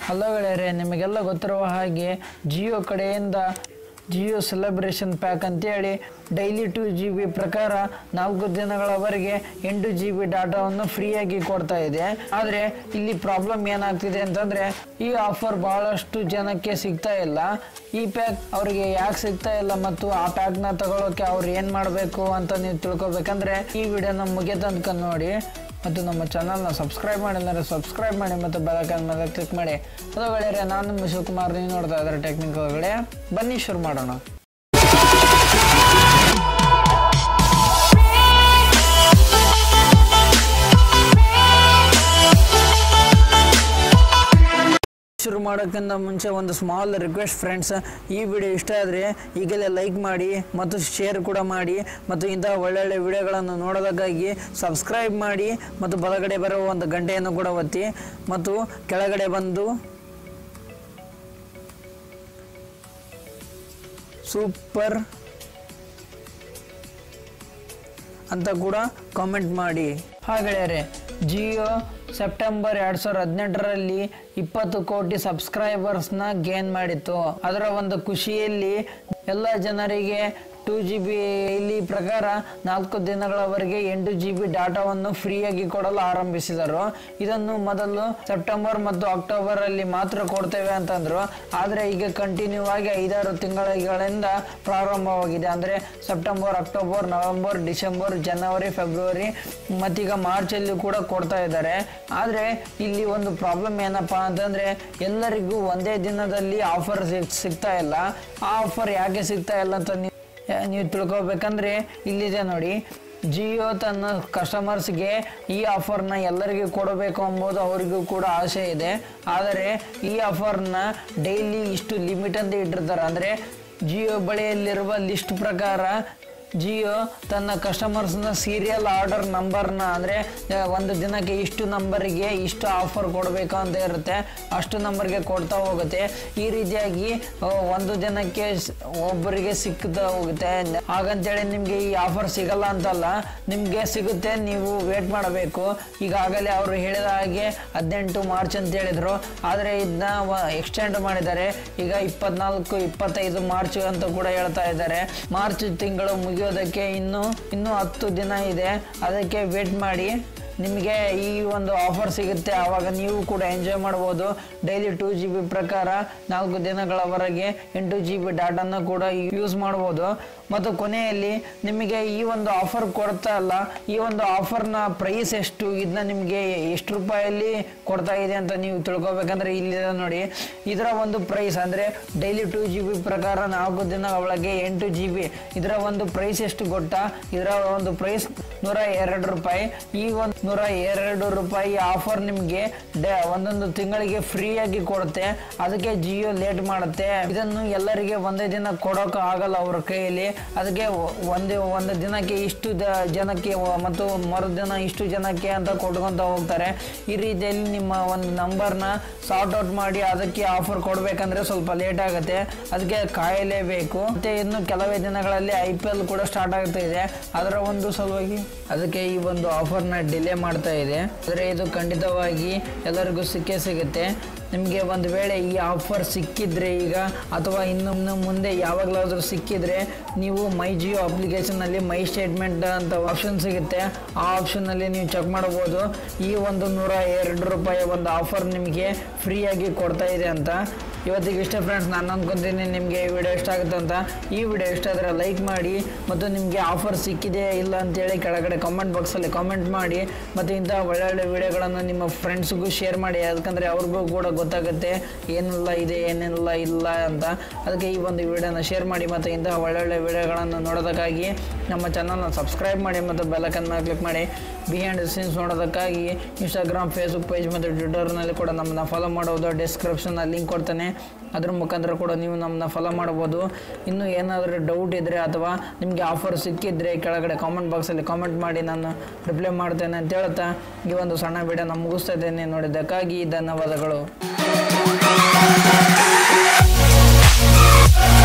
hello ಗೆಳೆಯರೆ ನಿಮಗೆಲ್ಲ ಗೊತ್ತಿರುವ ಹಾಗೆ ಜಿಯೋ ಕಡೆಯಿಂದ ಜಿಯೋ ಸೆಲೆಬ್ರೇಷನ್ ಪ್ಯಾಕ್ ಅಂತೇಳಿ ಡೈಲಿ ಟೂ ಜಿ ಬಿ ಪ್ರಕಾರ ನಾಲ್ಕು ದಿನಗಳವರೆಗೆ ಎಂಟು ಜಿ ಬಿ ಡಾಟಾವನ್ನು ಫ್ರೀಯಾಗಿ ಕೊಡ್ತಾ ಇದೆ ಆದರೆ ಇಲ್ಲಿ ಪ್ರಾಬ್ಲಮ್ ಏನಾಗ್ತಿದೆ ಅಂತಂದರೆ ಈ ಆಫರ್ ಬಹಳಷ್ಟು ಜನಕ್ಕೆ ಸಿಗ್ತಾ ಇಲ್ಲ ಈ ಪ್ಯಾಕ್ ಅವರಿಗೆ ಯಾಕೆ ಸಿಗ್ತಾ ಇಲ್ಲ ಮತ್ತು ಆ ಪ್ಯಾಕ್ನ ತಗೊಳ್ಳೋಕೆ ಅವ್ರು ಏನು ಮಾಡಬೇಕು ಅಂತ ನೀವು ತಿಳ್ಕೊಬೇಕಂದ್ರೆ ಈ ವಿಡಿಯೋನ ಮುಗಿಯ ತನಕ ನೋಡಿ ಮತ್ತು ನಮ್ಮ ಚಾನಲ್ನ ಸಬ್ಸ್ಕ್ರೈಬ್ ಮಾಡಿದರೆ ಸಬ್ಸ್ಕ್ರೈಬ್ ಮಾಡಿ ಮತ್ತು ಬೆಲಕನ್ ಮೇಲೆ ಕ್ಲಿಕ್ ಮಾಡಿ ಅದು ಗೆಳೆಯರೆ ನಾನು ನಿಮ್ಮ ಶಿವಕುಮಾರ್ ನೀವು ನೋಡ್ತಾ ಇದ್ದಾರೆ ಟೆಕ್ನಿಕ್ ಒಳಗಡೆ ಬನ್ನಿ ಶುರು ಮಾಡೋಣ ಶುರು ಮಾಡೋಕ್ಕಿಂತ ಮುಂಚೆ ಒಂದು ಸ್ಮಾಲ್ ರಿಕ್ವೆಸ್ಟ್ ಫ್ರೆಂಡ್ಸ್ ಈ ವಿಡಿಯೋ ಇಷ್ಟ ಆದರೆ ಈಗಲೇ ಲೈಕ್ ಮಾಡಿ ಮತ್ತು ಶೇರ್ ಕೂಡ ಮಾಡಿ ಮತ್ತು ಇಂತಹ ಒಳ್ಳೊಳ್ಳೆ ವಿಡಿಯೋಗಳನ್ನು ನೋಡೋದಕ್ಕಾಗಿ ಸಬ್ಸ್ಕ್ರೈಬ್ ಮಾಡಿ ಮತ್ತು ಬಲಗಡೆ ಬರುವ ಒಂದು ಗಂಟೆಯನ್ನು ಕೂಡ ಒತ್ತಿ ಮತ್ತು ಕೆಳಗಡೆ ಬಂದು ಸೂಪರ್ ಅಂತ ಕೂಡ ಕಾಮೆಂಟ್ ಮಾಡಿ ಹಾಗೆಳೆಯರೆ ಜಿಯೋ ಸೆಪ್ಟೆಂಬರ್ ಎರಡು ಸಾವಿರದ ಹದಿನೆಂಟರಲ್ಲಿ ಇಪ್ಪತ್ತು ಕೋಟಿ ಸಬ್ಸ್ಕ್ರೈಬರ್ಸ್ನ ಗೇನ್ ಮಾಡಿತ್ತು ಅದರ ಒಂದು ಖುಷಿಯಲ್ಲಿ ಎಲ್ಲ ಜನರಿಗೆ ಟೂ ಜಿ ಬಿ ಇಲ್ಲಿ ಪ್ರಕಾರ ನಾಲ್ಕು ದಿನಗಳವರೆಗೆ ಎಂಟು ಜಿ ಬಿ ಡಾಟಾವನ್ನು ಫ್ರೀಯಾಗಿ ಕೊಡಲು ಆರಂಭಿಸಿದರು ಇದನ್ನು ಮೊದಲು ಸೆಪ್ಟೆಂಬರ್ ಮತ್ತು ಅಕ್ಟೋಬರ್ ಅಲ್ಲಿ ಮಾತ್ರ ಕೊಡ್ತೇವೆ ಅಂತಂದ್ರು ಆದರೆ ಈಗ ಕಂಟಿನ್ಯೂ ಆಗಿ ಐದಾರು ತಿಂಗಳಿಂದ ಪ್ರಾರಂಭವಾಗಿದೆ ಅಂದರೆ ಸೆಪ್ಟೆಂಬರ್ ಅಕ್ಟೋಬರ್ ನವೆಂಬರ್ ಡಿಸೆಂಬರ್ ಜನವರಿ ಫೆಬ್ರವರಿ ಮತ್ತೀಗ ಮಾರ್ಚಲ್ಲಿ ಕೂಡ ಕೊಡ್ತಾ ಇದ್ದಾರೆ ಆದರೆ ಇಲ್ಲಿ ಒಂದು ಪ್ರಾಬ್ಲಮ್ ಏನಪ್ಪಾ ಅಂತಂದರೆ ಎಲ್ಲರಿಗೂ ಒಂದೇ ದಿನದಲ್ಲಿ ಆಫರ್ ಸಿಗ್ತಾ ಇಲ್ಲ ಆ ಆಫರ್ ಯಾಕೆ ಸಿಗ್ತಾ ಇಲ್ಲ ಅಂತ ನೀವು ನೀವು ತಿಳ್ಕೊಬೇಕಂದ್ರೆ ಇಲ್ಲಿದೆ ನೋಡಿ ಜಿಯೋ ತನ್ನ ಕಸ್ಟಮರ್ಸ್ಗೆ ಈ ಆಫರ್ನ ಎಲ್ಲರಿಗೂ ಕೊಡಬೇಕು ಎಂಬುದು ಅವರಿಗೂ ಕೂಡ ಆಸೆ ಇದೆ ಆದರೆ ಈ ಆಫರ್ನ ಡೈಲಿ ಇಷ್ಟು ಲಿಮಿಟ್ ಅಂತ ಇಟ್ಟಿರ್ತಾರೆ ಅಂದರೆ ಜಿಯೋ ಬಳಿಯಲ್ಲಿರುವ ಲಿಸ್ಟ್ ಪ್ರಕಾರ ಜಿಯೋ ತನ್ನ ಕಸ್ಟಮರ್ಸ್ನ ಸೀರಿಯಲ್ ಆರ್ಡರ್ ನಂಬರ್ನ ಅಂದರೆ ಒಂದು ದಿನಕ್ಕೆ ಇಷ್ಟು ನಂಬರಿಗೆ ಇಷ್ಟು ಆಫರ್ ಕೊಡಬೇಕು ಅಂತ ಇರುತ್ತೆ ಅಷ್ಟು ನಂಬರ್ಗೆ ಕೊಡ್ತಾ ಹೋಗುತ್ತೆ ಈ ರೀತಿಯಾಗಿ ಆ, ಒಂದು ದಿನಕ್ಕೆ ಸ್- ಒಬ್ಬರಿಗೆ ಸಿಕ್ತಾ ಹೋಗುತ್ತೆ ಹಾಗಂತೇಳಿ ನಿಮಗೆ ಈ ಆಫರ್ ಸಿಗಲ್ಲ ಅಂತಲ್ಲ ನಿಮಗೆ ಸಿಗುತ್ತೆ ನೀವು ವೇಟ್ ಮಾಡಬೇಕು ಈಗಾಗಲೇ ಅವರು ಹೇಳಿದ ಹಾಗೆ ಹದಿನೆಂಟು ಮಾರ್ಚ್ ಅಂತ ಹೇಳಿದರು ಆದರೆ ಇದನ್ನ ಎಕ್ಸ್ಟೆಂಡ್ ಮಾಡಿದ್ದಾರೆ ಈಗ ಇಪ್ಪತ್ನಾಲ್ಕು ಇಪ್ಪತ್ತೈದು ಮಾರ್ಚ್ ಅಂತ ಕೂಡ ಹೇಳ್ತಾ ಇದ್ದಾರೆ ಮಾರ್ಚ್ ತಿಂಗಳು ಮುಗಿಯೋದಕ್ಕೆ ಇನ್ನು ಇನ್ನೂ ಹತ್ತು ದಿನ ಇದೆ ಅದಕ್ಕೆ ವೇಟ್ ಮಾಡಿ ನಿಮಗೆ ಈ ಒಂದು ಆಫರ್ ಸಿಗುತ್ತೆ ಆವಾಗ ನೀವು ಕೂಡ ಎಂಜಾಯ್ ಮಾಡ್ಬೋದು ಡೈಲಿ ಟೂ ಜಿ ಬಿ ಪ್ರಕಾರ ನಾಲ್ಕು ದಿನಗಳವರೆಗೆ ಎಂಟು ಜಿ ಬಿ ಡಾಟಾನ ಕೂಡ ಯೂಸ್ ಮಾಡ್ಬೋದು ಮತ್ತು ಕೊನೆಯಲ್ಲಿ ನಿಮಗೆ ಈ ಒಂದು ಆಫರ್ ಕೊಡ್ತಾ ಅಲ್ಲ ಈ ಒಂದು ಆಫರ್ನ ಪ್ರೈಸ್ ಎಷ್ಟು ಇದನ್ನ ನಿಮಗೆ ಎಷ್ಟು ರೂಪಾಯಲ್ಲಿ ಕೊಡ್ತಾ ಇದೆ ಅಂತ ನೀವು ತಿಳ್ಕೊಬೇಕಂದ್ರೆ ಇಲ್ಲಿದೆ ನೋಡಿ ಇದರ ಒಂದು ಪ್ರೈಸ್ ಅಂದರೆ ಡೈಲಿ ಟೂ ಜಿ ಬಿ ಪ್ರಕಾರ ನಾಲ್ಕು ದಿನ ಒಳಗೆ ಎಂಟು ಜಿ ಬಿ ಇದರ ಒಂದು ಪ್ರೈಸ್ ಎಷ್ಟು ಗೊತ್ತಾ ಇದರ ಒಂದು ಪ್ರೈಸ್ ನೂರ ಎರಡು ರೂಪಾಯಿ ಈ ಒಂದು ನೂರ ಎರಡು ರೂಪಾಯಿ ಆಫರ್ ನಿಮಗೆ ಒಂದೊಂದು ತಿಂಗಳಿಗೆ ಫ್ರೀಯಾಗಿ ಕೊಡುತ್ತೆ ಅದಕ್ಕೆ ಜಿಯೋ ಲೇಟ್ ಮಾಡುತ್ತೆ ಇದನ್ನು ಎಲ್ಲರಿಗೆ ಒಂದೇ ದಿನ ಕೊಡೋಕೆ ಆಗಲ್ಲ ಅವ್ರ ಕೈಯಲ್ಲಿ ಅದಕ್ಕೆ ಒ- ಒಂದು ಒಂದು ದಿನಕ್ಕೆ ಇಷ್ಟು ದ- ಜನಕ್ಕೆ ಒ- ಮತ್ತು ಮರುದಿನ ಇಷ್ಟು ಜನಕ್ಕೆ ಅಂತ ಕೊಟ್ಕೊಂತ ಹೋಗ್ತಾರೆ ಈ ರೀತಿಯಲ್ಲಿ ನಿಮ್ಮ ಒಂದು ನಂಬರ್ನ ಸಾರ್ಟ್ ಔಟ್ ಮಾಡಿ ಅದಕ್ಕೆ ಆಫರ್ ಕೊಡಬೇಕಂದ್ರೆ ಸ್ವಲ್ಪ ಲೇಟ್ ಆಗುತ್ತೆ ಅದಕ್ಕೆ ಕಾಯಲೇಬೇಕು ಮತ್ತೆ ಇನ್ನು ಕೆಲವೇ ದಿನಗಳಲ್ಲಿ ಐ ಪಿ ಎಲ್ ಕೂಡ ಸ್ಟಾರ್ಟ್ ಆಗ್ತಾ ಇದೆ ಅದರ ಒಂದು ಸಲುವಾಗಿ ಅದಕ್ಕೆ ಈ ಒಂದು ಆಫರ್ನ ಡಿಲೇ ಮಾಡ್ತಾ ಇದೆ ಆದರೆ ಇದು ಖಂಡಿತವಾಗಿ ಎಲ್ಲರಿಗೂ ಸಿಕ್ಕೇ ಸಿಗುತ್ತೆ ನಿಮಗೆ ಒಂದು ವೇಳೆ ಈ ಆಫರ್ ಸಿಕ್ಕಿದ್ರೆ ಈಗ ಅಥವಾ ಇನ್ನು ಇನ್ನು ಮುಂದೆ ಯಾವಾಗಲಾದರೂ ಸಿಕ್ಕಿದ್ರೆ ನೀವು ಮೈ ಜಿಯೋ ಅಪ್ಲಿಕೇಶನ್ನಲ್ಲಿ ಮೈ ಸ್ಟೇಟ್ಮೆಂಟ್ ಅಂತ ಆಪ್ಷನ್ ಸಿಗುತ್ತೆ ಆ ಆಪ್ಷನ್ನಲ್ಲಿ ನೀವು ಚೆಕ್ ಮಾಡ್ಬೋದು ಈ ಒಂದು ನೂರ ಎರಡು ರೂಪಾಯಿ ಒಂದು ಆಫರ್ ನಿಮಗೆ ಫ್ರೀಯಾಗಿ ಕೊಡ್ತಾ ಇದೆ ಅಂತ ಇವತ್ತಿಗೆ ಇಷ್ಟ ಫ್ರೆಂಡ್ಸ್ ನಾನು ಅಂದ್ಕೊತೀನಿ ನಿಮಗೆ ಈ ವಿಡಿಯೋ ಇಷ್ಟ ಆಗುತ್ತೆ ಅಂತ ಈ ವಿಡಿಯೋ ಇಷ್ಟ ಆದರೆ ಲೈಕ್ ಮಾಡಿ ಮತ್ತು ನಿಮಗೆ ಆಫರ್ ಸಿಕ್ಕಿದೆಯಾ ಇಲ್ಲ ಅಂತೇಳಿ ಕೆಳಗಡೆ ಕಾಮೆಂಟ್ ಬಾಕ್ಸಲ್ಲಿ ಕಾಮೆಂಟ್ ಮಾಡಿ ಮತ್ತು ಇಂತಹ ಒಳ್ಳೊಳ್ಳೆ ವಿಡಿಯೋಗಳನ್ನು ನಿಮ್ಮ ಫ್ರೆಂಡ್ಸ್ಗೂ ಶೇರ್ ಮಾಡಿ ಯಾಕಂದರೆ ಅವ್ರಿಗೂ ಕೂಡ ಗೊತ್ತಾಗುತ್ತೆ ಏನೆಲ್ಲ ಇದೆ ಏನೆಲ್ಲ ಇಲ್ಲ ಅಂತ ಅದಕ್ಕೆ ಈ ಒಂದು ವಿಡಿಯೋನ ಶೇರ್ ಮಾಡಿ ಮತ್ತು ಇಂತಹ ಒಳ್ಳೊಳ್ಳೆ ವಿಡಿಯೋಗಳನ್ನು ನೋಡೋದಕ್ಕಾಗಿ ನಮ್ಮ ಚಾನಲ್ನ ಸಬ್ಸ್ಕ್ರೈಬ್ ಮಾಡಿ ಮತ್ತು ಬೆಲ್ಲಕನ್ ಮೇಲೆ ಕ್ಲಿಕ್ ಮಾಡಿ ಬಿಹೈಂಡ್ ದ ಸೀನ್ಸ್ ನೋಡೋದಕ್ಕಾಗಿ ಇನ್ಸ್ಟಾಗ್ರಾಮ್ ಫೇಸ್ಬುಕ್ ಪೇಜ್ ಮತ್ತು ಟ್ವಿಟರ್ನಲ್ಲಿ ಕೂಡ ನಮ್ಮನ್ನ ಫಾಲೋ ಮಾಡೋದು ಡಿಸ್ಕ್ರಿಪ್ಷನಲ್ಲಿ ಲಿಂಕ್ ಕೊಡ್ತೇನೆ ಅದ್ರ ಮುಖಾಂತರ ಕೂಡ ನೀವು ನಮ್ಮನ್ನ ಫಾಲೋ ಮಾಡ್ಬೋದು ಇನ್ನು ಏನಾದರೂ ಡೌಟ್ ಇದ್ದರೆ ಅಥವಾ ನಿಮಗೆ ಆಫರ್ ಸಿಕ್ಕಿದ್ರೆ ಕೆಳಗಡೆ ಕಾಮೆಂಟ್ ಬಾಕ್ಸಲ್ಲಿ ಕಾಮೆಂಟ್ ಮಾಡಿ ನಾನು ರಿಪ್ಲೈ ಮಾಡ್ತೇನೆ ಅಂತ ಹೇಳ್ತಾ ಈ ಒಂದು ಸಣ್ಣ ವಿಡಿಯೋನ ಮುಗಿಸ್ತಾ ಇದ್ದೇನೆ ನೋಡಿದ್ದಕ್ಕಾಗಿ ಧನ್ಯವಾದಗಳು